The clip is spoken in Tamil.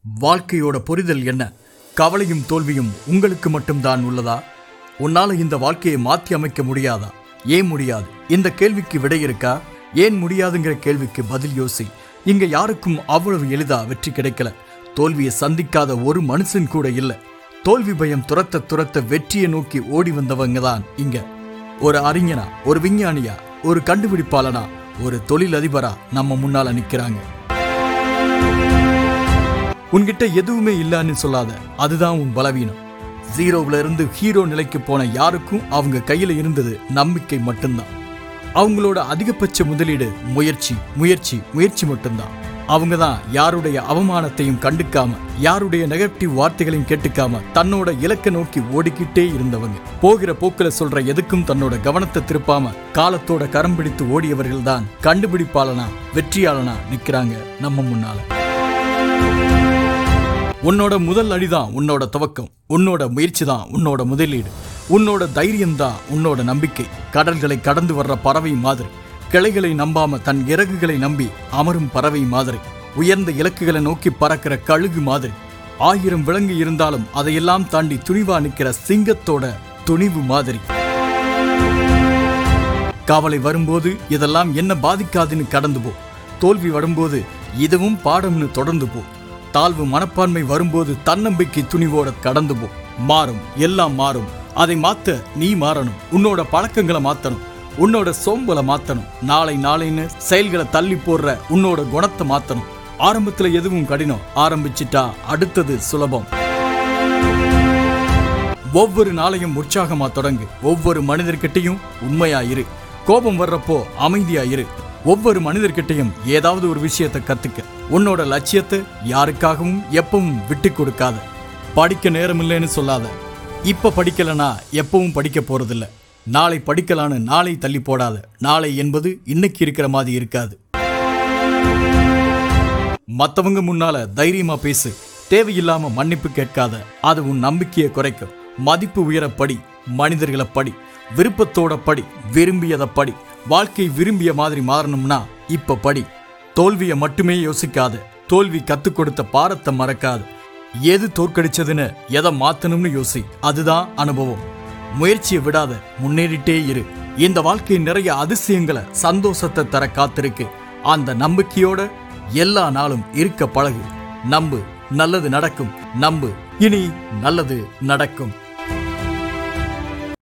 வாழ்க்கையோட புரிதல் என்ன கவலையும் தோல்வியும் உங்களுக்கு மட்டும்தான் உள்ளதா உன்னால இந்த வாழ்க்கையை மாற்றி அமைக்க முடியாதா ஏன் முடியாது இந்த கேள்விக்கு விடை இருக்கா ஏன் முடியாதுங்கிற கேள்விக்கு பதில் யோசி இங்க யாருக்கும் அவ்வளவு எளிதா வெற்றி கிடைக்கல தோல்வியை சந்திக்காத ஒரு மனுஷன் கூட இல்ல தோல்வி பயம் துரத்த துரத்த வெற்றியை நோக்கி ஓடி வந்தவங்க தான் இங்க ஒரு அறிஞனா ஒரு விஞ்ஞானியா ஒரு கண்டுபிடிப்பாளனா ஒரு தொழிலதிபரா நம்ம முன்னால நிக்கிறாங்க உன்கிட்ட எதுவுமே இல்லைன்னு சொல்லாத அதுதான் உன் பலவீனம் ஜீரோவுல இருந்து ஹீரோ நிலைக்கு போன யாருக்கும் அவங்க கையில இருந்தது நம்பிக்கை மட்டும்தான் அவங்களோட அதிகபட்ச முதலீடு முயற்சி முயற்சி முயற்சி மட்டும்தான் அவங்க தான் யாருடைய அவமானத்தையும் கண்டுக்காம யாருடைய நெகட்டிவ் வார்த்தைகளையும் கேட்டுக்காம தன்னோட இலக்கை நோக்கி ஓடிக்கிட்டே இருந்தவங்க போகிற போக்குல சொல்ற எதுக்கும் தன்னோட கவனத்தை திருப்பாம காலத்தோட கரம் பிடித்து ஓடியவர்கள் தான் கண்டுபிடிப்பாளனா வெற்றியாளனா நிக்கிறாங்க நம்ம முன்னால உன்னோட முதல் அடிதான் உன்னோட துவக்கம் உன்னோட முயற்சி தான் உன்னோட முதலீடு உன்னோட தைரியம் தான் உன்னோட நம்பிக்கை கடல்களை கடந்து வர்ற பறவை மாதிரி கிளைகளை நம்பாம தன் இறகுகளை நம்பி அமரும் பறவை மாதிரி உயர்ந்த இலக்குகளை நோக்கி பறக்கிற கழுகு மாதிரி ஆயிரம் விலங்கு இருந்தாலும் அதையெல்லாம் தாண்டி துணிவா நிக்கிற சிங்கத்தோட துணிவு மாதிரி கவலை வரும்போது இதெல்லாம் என்ன பாதிக்காதுன்னு கடந்து போ தோல்வி வரும்போது இதுவும் பாடம்னு தொடர்ந்து போ தாழ்வு மனப்பான்மை வரும்போது தன்னம்பிக்கை துணிவோட கடந்து போ மாறும் எல்லாம் மாறும் அதை மாத்த நீ மாறணும் உன்னோட பழக்கங்களை மாத்தணும் உன்னோட சோம்பலை மாத்தணும் நாளை நாளைன்னு செயல்களை தள்ளி போடுற உன்னோட குணத்தை மாத்தணும் ஆரம்பத்துல எதுவும் கடினம் ஆரம்பிச்சிட்டா அடுத்தது சுலபம் ஒவ்வொரு நாளையும் உற்சாகமா தொடங்கு ஒவ்வொரு மனிதர்கிட்டையும் உண்மையா இரு கோபம் வர்றப்போ அமைதியா இரு ஒவ்வொரு மனிதர்கிட்டையும் ஏதாவது ஒரு விஷயத்தை கத்துக்க உன்னோட லட்சியத்தை யாருக்காகவும் எப்பவும் விட்டு கொடுக்காத படிக்க நேரம் இல்லைன்னு சொல்லாத இப்ப படிக்கலனா எப்பவும் படிக்க போறதில்ல நாளை படிக்கலான்னு நாளை தள்ளி போடாத நாளை என்பது இன்னைக்கு இருக்கிற மாதிரி இருக்காது மத்தவங்க முன்னால தைரியமா பேசு தேவையில்லாம மன்னிப்பு கேட்காத அது உன் நம்பிக்கையை குறைக்கும் மதிப்பு உயர படி மனிதர்களை படி விருப்பத்தோட படி விரும்பியதை படி வாழ்க்கை விரும்பிய மாதிரி மாறணும்னா இப்ப படி தோல்வியை மட்டுமே யோசிக்காத தோல்வி கத்துக் கொடுத்த பாடத்தை மறக்காத எது தோற்கடிச்சதுன்னு எதை மாத்தணும்னு யோசி அதுதான் அனுபவம் முயற்சியை விடாத முன்னேறிட்டே இரு இந்த வாழ்க்கை நிறைய அதிசயங்களை சந்தோஷத்தை தர காத்திருக்கு அந்த நம்பிக்கையோட எல்லா நாளும் இருக்க பழகு நம்பு நல்லது நடக்கும் நம்பு இனி நல்லது நடக்கும்